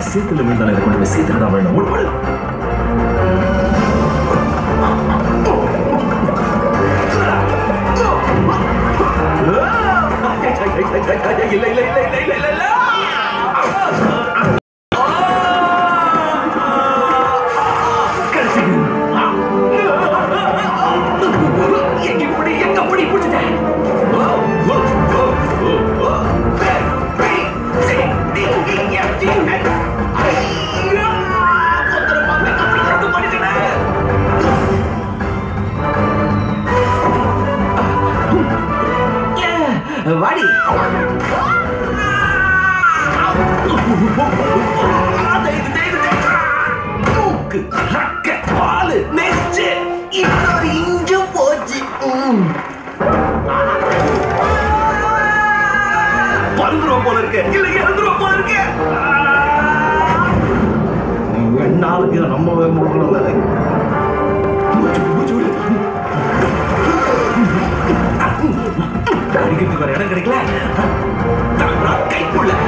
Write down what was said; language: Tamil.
சேத்துல விழுந்தான இதை கொண்டு போய் சேத்துல தான் வேணும் ஓடு இல்ல இல்ல இல்ல இல்ல இல்ல இல்ல இல்ல எங்க இப்படி எங்க அப்படி பிடிச்சிட்டேன் வாடி தூக்கு ரக்க பாலு நெச்சு இன்னொரு இஞ்சு போச்சு ம். பறந்துருவோம் போல இருக்கு இல்ல இறந்துருவோம் போல இருக்கு நாளைக்கு நம்பவே முடியல மூச்சு மூச்சு விடு. அடிக்கிறதுக்கு வேற இடம் கிடைக்கல தானா கைக்குள்ள